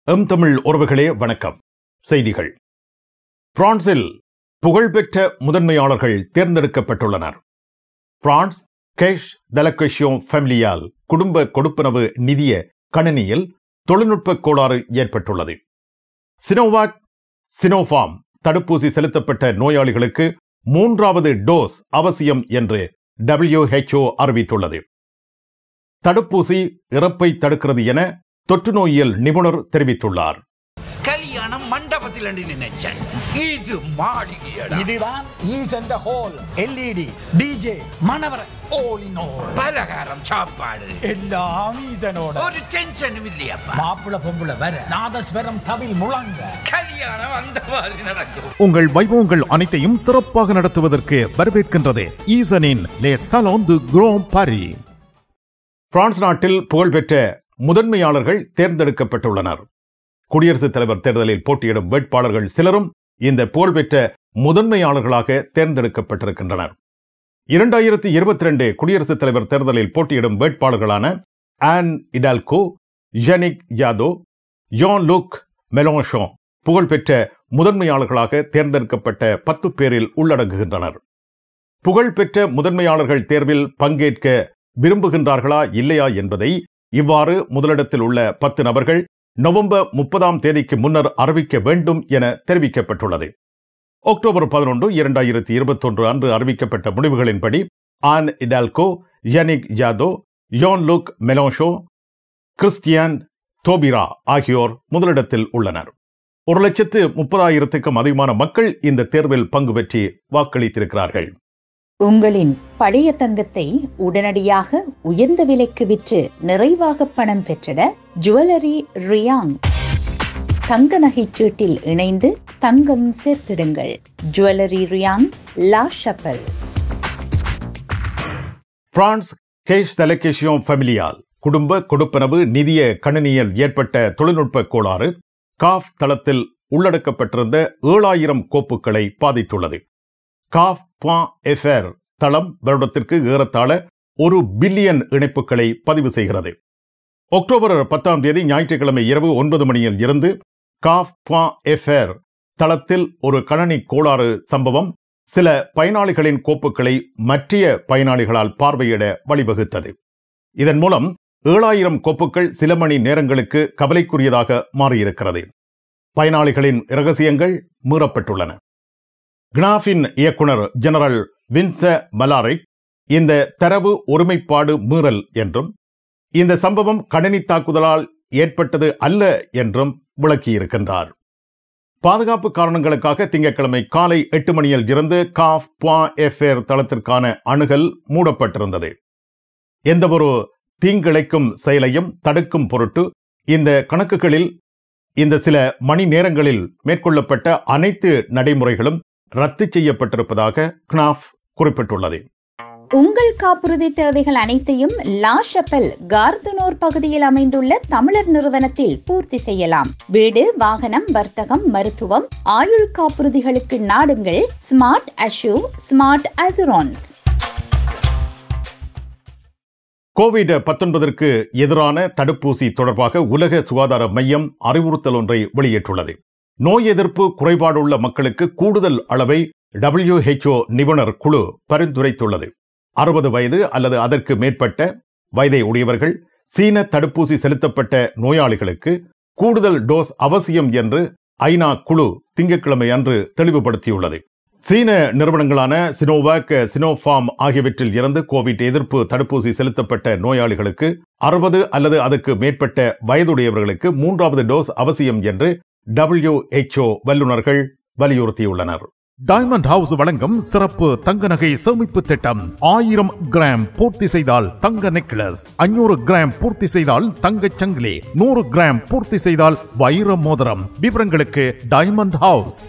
M Tamil உறவுகளே வணக்கம் செய்திகள் பிரான்சில் புகழ்பெற்ற முதன்மையாளர்கள் தேர்ந்தெடுக்கப்பட்டுள்ளனர் பிரான்ஸ் கேஷ் டெலகஷியோ ஃபேமிலியால் குடும்ப கொடுப்பனவு நிதிய கணினியில் தொழில்நுட்ப கோளாறு ஏற்பட்டுள்ளது சினோவாக் சினோஃபார்ம் தடுப்பூசி செலுத்தப்பட்ட நோயாளிகளுக்கு மூன்றாவது டோஸ் அவசியம் என்று WHO அறிவித்துள்ளது தடுப்பூசி இறப்பை தடுக்கிறது என தொற்று நோயியல் நிபுணர் தெரிவித்துள்ளார் கல்யாணம் மண்டபத்தில் நினைச்சேன் இது மாளிகையடா இதுதான் ஈசென்ற ஹோல் எல்இடி டிஜே மணவர all in all பலகாரம் சாப்பாடு எல்லாம் ஈசனோட ஒரு டென்ஷனும் இல்லையப்பா மாப்பிள பொம்புல வர நாதஸ்வரம் தவில் முழங்க கல்யாணம் அந்த மாதிரி நடக்கும் உங்கள் வைபவங்கள் அனைத்தையும் சிறப்பாக நடத்துவதற்கு வரவேற்கின்றது ஈசனின் லே சலோன் து குரோம் பாரி பிரான்ஸ் நாட்டில் புகழ்பெற்ற முதன்மையாளர்கள் தேர்ந்தெடுக்கப்பட்டுள்ளனர் குடியரசுத் தலைவர் தேர்தலில் போட்டியிடும் வேட்பாளர்கள் சிலரும் இந்த புகழ்பெற்ற முதன்மையாளர்களாக தேர்ந்தெடுக்கப்பட்டிருக்கின்றனர் இரண்டாயிரத்தி இருபத்தி ரெண்டு குடியரசுத் தலைவர் தேர்தலில் போட்டியிடும் வேட்பாளர்களான Anne Hidalgo Yannick Jadot Jean Luc Melenchon புகழ்பெற்ற முதன்மையாளர்களாக தேர்ந்தெடுக்கப்பட்ட பத்து பேரில் உள்ளடங்குகின்றனர் புகழ்பெற்ற முதன்மையாளர்கள் தேர்வில் பங்கேற்க விரும்புகின்றார்களா இல்லையா என்பதை இவ்வாறு முதலிடத்தில் உள்ள பத்து நபர்கள் நவம்பர் முப்பதாம் தேதிக்கு முன்னர் அறிவிக்க வேண்டும் என தெரிவிக்கப்பட்டுள்ளது அக்டோபர் பதினொன்று இரண்டாயிரத்தி இருபத்தொன்று அன்று அறிவிக்கப்பட்ட முடிவுகளின்படி Anne Hidalgo Yannick Jadot Jean Luc Melenchon Christiane Taubira ஆகியோர் முதலிடத்தில் உள்ளனர் ஒரு லட்சத்து முப்பதாயிரத்துக்கும் அதிகமான மக்கள் இந்த தேர்வில் பங்கு பெற்றி வாக்களித்திருக்கிறார்கள் உங்களின் பழைய தங்கத்தை உடனடியாக உயர்ந்த விலைக்கு விற்று நிறைவாக பணம் பெற்றிட ஜுவல்லரி ரியாங் தங்க நகைச்சீட்டில் இணைந்து தங்கம் சேர்த்திடுங்கள் ஜுவல்லரி ரியாங் லா ஷப்பல் பிரான்ஸ் கேஷ் தெலகேஷியோ ஃபெமிலியால் குடும்ப கொடுப்பனவு நிதிய கணினியில் ஏற்பட்ட தொழில்நுட்ப கோளாறு காஃப் தளத்தில் உள்ளடக்கப்பட்டிருந்த ஏழாயிரம் கோப்புகளை பாதித்துள்ளது காஃப் பா எஃப்ஆர் தளம் வருடத்திற்கு ஏறத்தாழ ஒரு பில்லியன் இணைப்புகளை பதிவு செய்கிறது அக்டோபர் பத்தாம் தேதி ஞாயிற்றுக்கிழமை இரவு ஒன்பது மணியில் இருந்து காஃப் பா எஃப்ஆர் தளத்தில் ஒரு கணனி கோளாறு சம்பவம் சில பயனாளிகளின் கோப்புகளை மற்றைய பயனாளிகளால் பார்வையிட வழிவகுத்தது இதன் மூலம் ஏழாயிரம் கோப்புகள் சில மணி நேரங்களுக்கு கவலைக்குரியதாக மாறியிருக்கிறது பயனாளிகளின் இரகசியங்கள் மீறப்பட்டுள்ளன கினாஃபின் இயக்குனர் ஜெனரல் வின்ச மலாரிக் இந்த தரவு ஒருமைப்பாடு மீறல் என்றும் இந்த சம்பவம் கணினி தாக்குதலால் ஏற்பட்டது அல்ல என்றும் விளக்கியிருக்கின்றார் பாதுகாப்பு காரணங்களுக்காக திங்கட்கிழமை காலை எட்டு மணியில் இருந்து காஃப் புவா எஃப்ஏர் தளத்திற்கான அணுகல் மூடப்பட்டிருந்தது எந்தவொரு தீங்கிழைக்கும் செயலையும் தடுக்கும் பொருட்டு இந்த கணக்குகளில் இந்த சில மணி நேரங்களில் மேற்கொள்ளப்பட்ட அனைத்து நடைமுறைகளும் ரத்து செய்யப்பட்டிருப்பதாக கினாஃப் குறிப்பிட்டுள்ளது உங்கள் காப்புறுதி தேவைகள் அனைத்தையும் லா ஷப்பல் கார்துனோர் பகுதியில் அமைந்துள்ள தமிழர் நிறுவனத்தில் பூர்த்தி செய்யலாம் வீடு வாகனம் வர்த்தகம் மருத்துவம் ஆயுள் காப்புறுதிகளுக்கு நாடுங்கள் ஸ்மார்ட் அஷூ ஸ்மார்ட் அசுரான்ஸ் கோவிட் பத்தொன்பதற்கு எதிரான தடுப்பூசி தொடர்பாக உலக சுகாதார மையம் அறிவுறுத்தல் ஒன்றை வெளியிட்டுள்ளது நோய் எதிர்ப்பு குறைபாடுள்ள மக்களுக்கு கூடுதல் அளவை WHO நிபுணர் குழு பரிந்துரைத்துள்ளது அறுபது வயது அல்லது அதற்கு மேற்பட்ட வயதை உடையவர்கள் சீன தடுப்பூசி செலுத்தப்பட்ட நோயாளிகளுக்கு கூடுதல் டோஸ் அவசியம் என்று ஐநா குழு திங்கட்கிழமை அன்று தெளிவுபடுத்தியுள்ளது சீன நிறுவனங்களான சினோவாக் சினோஃபார்ம் ஆகியவற்றில் இருந்து கோவிட் எதிர்ப்பு தடுப்பூசி செலுத்தப்பட்ட நோயாளிகளுக்கு அறுபது அல்லது அதற்கு மேற்பட்ட வயதுடையவர்களுக்கு மூன்றாவது டோஸ் அவசியம் என்று WHO வல்லுநர்கள் வலியுறுத்தியுள்ளனர் டைமண்ட் ஹவுஸ் வழங்கும் சிறப்பு தங்க நகை சேமிப்பு திட்டம் ஆயிரம் கிராம் பூர்த்தி செய்தால் தங்க நெக்லஸ் ஐநூறு கிராம் பூர்த்தி செய்தால் தங்கச் சங்கிலி நூறு கிராம் பூர்த்தி செய்தால் வைர மோதிரம் விவரங்களுக்கு டைமண்ட் ஹவுஸ்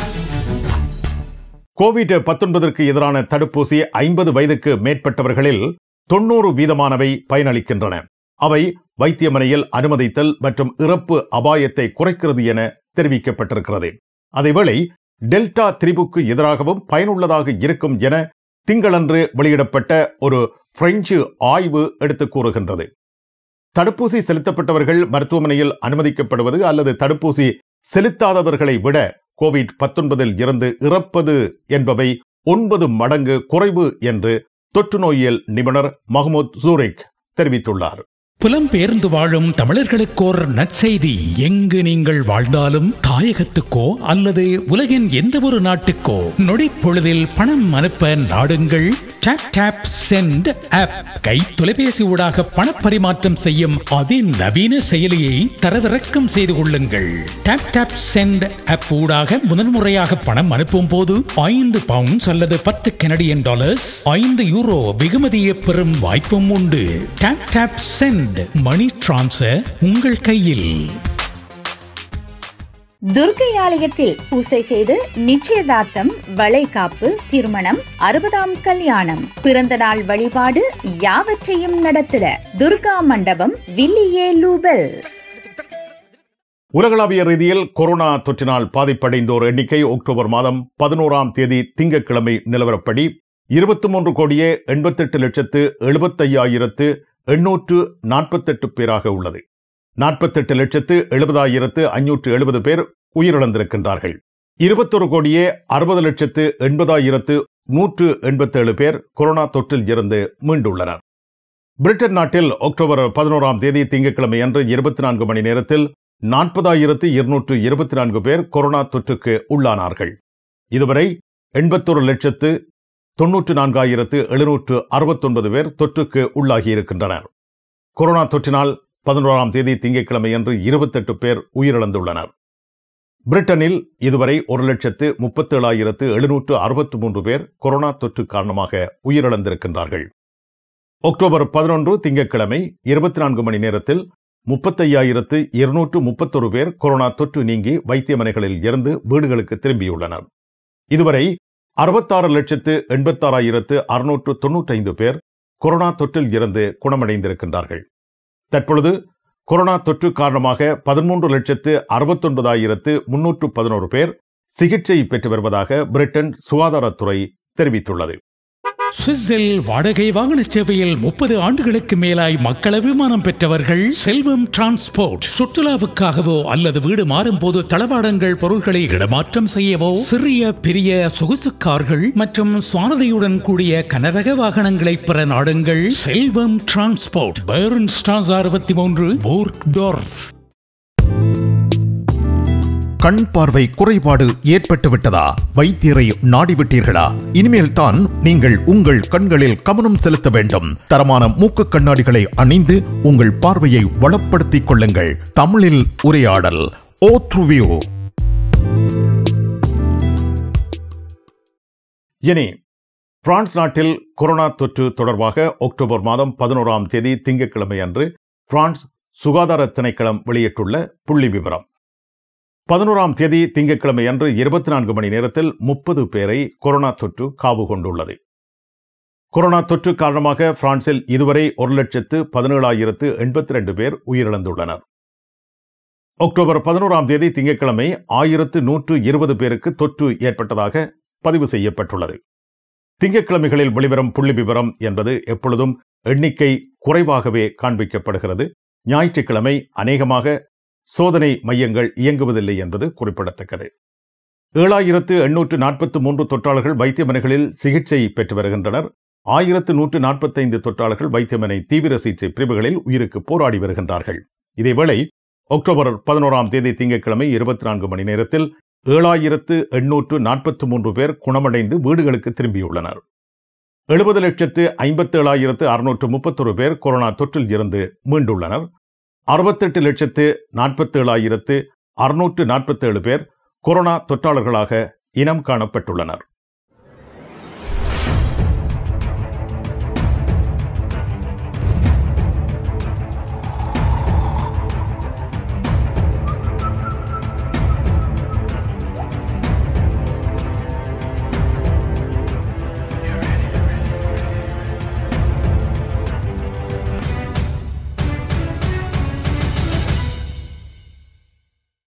கோவிட் பத்தொன்பதற்கு எதிரான தடுப்பூசி ஐம்பது வயதுக்கு மேற்பட்டவர்களில் தொண்ணூறு வீதமானவை பயனளிக்கின்றன அவை வைத்தியமனையில் அனுமதித்தல் மற்றும் இறப்பு அபாயத்தை குறைக்கிறது என தெரிவிக்கப்பட்டிருக்கிறது அதேவேளை டெல்டா திரிபுக்கு எதிராகவும் பயனுள்ளதாக இருக்கும் என திங்களன்று வெளியிடப்பட்ட ஒரு பிரெஞ்சு ஆய்வு எடுத்துக் கூறுகின்றது தடுப்பூசி செலுத்தப்பட்டவர்கள் மருத்துவமனையில் அனுமதிக்கப்படுவது அல்லது தடுப்பூசி செலுத்தாதவர்களை விட கோவிட் பத்தொன்பதில் இருந்து இறப்பது என்பவை ஒன்பது மடங்கு குறைவு என்று தொற்று நோயியல் நிபுணர் மஹமூத் ஜூரிக் தெரிவித்துள்ளார் புலம்பெயர்ந்து வாழும் தமிழர்களுக்கோர் நற்செய்தி எங்கு நீங்கள் வாழ்ந்தாலும் தாயகத்துக்கோ அல்லது உலகின் எந்த ஒரு நாட்டுக்கோ நொடிப்பொழுதில் பணம் அனுப்ப நாடுங்கள் Tap Tap Send ஆப் கை தொலைபேசி ஊடாக பணப்பரிமாற்றம் செய்யும் அதிநவீன செயலியை தரவிறக்கம் செய்து கொள்ளுங்கள் Tap Tap Send ஆப் ஊடாக முதன்முறையாக பணம் அனுப்பும் போது ஐந்து பவுண்ட்ஸ் அல்லது பத்து கனடியன் டாலர்ஸ் ஐந்து யூரோ வெகுமதியை பெறும் வாய்ப்பும் உண்டு Tap Tap Send money transfer உங்கள் கையில் துர்க்கை ஆலயத்தில் பூசை செய்து நிச்சயதார்த்தம் வளைகாப்பு திருமணம் அறுபதாம் கல்யாணம் பிறந்த நாள் வழிபாடு யாவற்றையும் நடத்திட துர்கா மண்டபம் வில்லியே லூபெல் உலகளாவிய ரீதியில் கொரோனா தொற்றினால் பாதிப்படைந்தோர் எண்ணிக்கை அக்டோபர் மாதம் பதினோராம் தேதி திங்கட்கிழமை நிலவரப்படி இருபத்தி மூன்று கோடியே எண்பத்தெட்டு லட்சத்து எழுபத்தையாயிரத்து எண்ணூற்று நாற்பத்தெட்டு பேராக உள்ளது நாற்பத்தெட்டு லட்சத்து எழுபதாயிரத்து ஐநூற்று எழுபது பேர் உயிரிழந்திருக்கின்றார்கள் இருபத்தொரு கோடியே அறுபது லட்சத்து எண்பதாயிரத்து நூற்று எண்பத்தேழு பேர் கொரோனா தொற்றில் இருந்து மீண்டுள்ளனர் பிரிட்டன் நாட்டில் அக்டோபர் பதினோராம் தேதி திங்கட்கிழமை அன்று இருபத்தி நான்கு மணி நேரத்தில் நாற்பதாயிரத்து இருநூற்று இருபத்தி நான்கு பேர் கொரோனா தொற்றுக்கு உள்ளானார்கள் இதுவரை எண்பத்தொரு லட்சத்து தொன்னூற்று நான்காயிரத்து எழுநூற்று அறுபத்தொன்பது பேர் தொற்றுக்கு உள்ளாகியிருக்கின்றனர் கொரோனா தொற்றினால் பதினோராம் தேதி திங்கட்கிழமை அன்று இருபத்தெட்டு பேர் உயிரிழந்துள்ளனர் பிரிட்டனில் இதுவரை ஒரு லட்சத்து முப்பத்தேழாயிரத்து எழுநூற்று அறுபத்து மூன்று பேர் கொரோனா தொற்று காரணமாக உயிரிழந்திருக்கின்றார்கள் அக்டோபர் பதினொன்று திங்கட்கிழமை இருபத்தி நான்கு மணி நேரத்தில் முப்பத்தையாயிரத்து இருநூற்று முப்பத்தொரு பேர் கொரோனா தொற்று நீங்கி வைத்தியமனைகளில் இருந்து வீடுகளுக்கு திரும்பியுள்ளனர் இதுவரை அறுபத்தாறு லட்சத்து எண்பத்தாறாயிரத்து அறுநூற்று தொன்னூற்றைந்து பேர் கொரோனா தொற்றில் இருந்து குணமடைந்திருக்கின்றார்கள் தற்பொழுது கொரோனா தொற்று காரணமாக பதிமூன்று லட்சத்து அறுபத்தொன்பதாயிரத்து முன்னூற்று பதினோரு பேர் சிகிச்சை பெற்று வருவதாக பிரிட்டன் சுகாதாரத்துறை தெரிவித்துள்ளது சுவிஸில் வாடகை வாகன சேவையில் முப்பது ஆண்டுகளுக்கு மேலாய் மக்கள் அபிமானம் பெற்றவர்கள் செல்வம் டிரான்ஸ்போர்ட் சுற்றுலாவுக்காகவோ அல்லது வீடு மாறும் போது தளவாடங்கள் பொருட்களை இடமாற்றம் செய்யவோ சிறிய பெரிய சொகுசு கார்கள் மற்றும் சுவாரதியுடன் கூடிய கனரக வாகனங்களை பெற நாடுங்கள் செல்வம் டிரான்ஸ்போர்ட் பேர்ன் ஸ்டாஸ் அறுபத்தி மூன்று போர்க்டோர்ஃப் கண் பார்வை குறைபாடு ஏற்பட்டு விட்டதா வைத்தியரை நாடிவிட்டீர்களா இனிமேல் தான் நீங்கள் உங்கள் கண்களில் கவனம் செலுத்த வேண்டும் தரமான மூக்கு கண்ணாடிகளை அணிந்து உங்கள் பார்வையை வளப்படுத்திக் கொள்ளுங்கள் தமிழில் உரையாடல் ஓ த்ருவியோ இனி பிரான்ஸ் நாட்டில் கொரோனா தொற்று தொடர்பாக அக்டோபர் மாதம் பதினோராம் தேதி திங்கட்கிழமை அன்று பிரான்ஸ் சுகாதார திணைக்களம் வெளியிட்டுள்ள புள்ளி விவரம் பதினோராம் தேதி திங்கட்கிழமை அன்று இருபத்தி நான்கு மணி நேரத்தில் முப்பது பேரை கொரோனா தொற்று காவு கொண்டுள்ளது கொரோனா தொற்று காரணமாக பிரான்சில் இதுவரை ஒரு லட்சத்து பதினேழாயிரத்து எண்பத்தி ரெண்டு பேர் உயிரிழந்துள்ளனர் அக்டோபர் பதினோராம் தேதி திங்கட்கிழமை ஆயிரத்து நூற்று இருபது பேருக்கு தொற்று ஏற்பட்டதாக பதிவு செய்யப்பட்டுள்ளது திங்கட்கிழமைகளில் வெளிவரும் புள்ளி விவரம் என்பது எப்பொழுதும் எண்ணிக்கை குறைவாகவே காண்பிக்கப்படுகிறது ஞாயிற்றுக்கிழமை அநேகமாக சோதனை மையங்கள் இயங்குவதில்லை என்பது குறிப்பிடத்தக்கது ஏழாயிரத்து எண்ணூற்று நாற்பத்து மூன்று தொற்றாளர்கள் வைத்தியமனைகளில் சிகிச்சை பெற்று வருகின்றனர் ஆயிரத்து நூற்று நாற்பத்தைந்து தொற்றாளர்கள் வைத்தியமனை தீவிர சிகிச்சை பிரிவுகளில் உயிருக்கு போராடி வருகின்றார்கள் இதேவேளை அக்டோபர் பதினோராம் தேதி திங்கட்கிழமை இருபத்தி நான்கு மணி நேரத்தில் ஏழாயிரத்து எண்ணூற்று நாற்பத்தி மூன்று பேர் குணமடைந்து வீடுகளுக்கு திரும்பியுள்ளனர் எழுபது லட்சத்து ஐம்பத்தேழாயிரத்து அறுநூற்று முப்பத்தொரு பேர் கொரோனா தொற்றில் இருந்து மீண்டுள்ளனர் அறுபத்தெட்டு லட்சத்து நாற்பத்தேழாயிரத்து அறுநூற்று நாற்பத்தேழு பேர் கொரோனா தொற்றாளர்களாக இனம் காணப்பட்டுள்ளனர்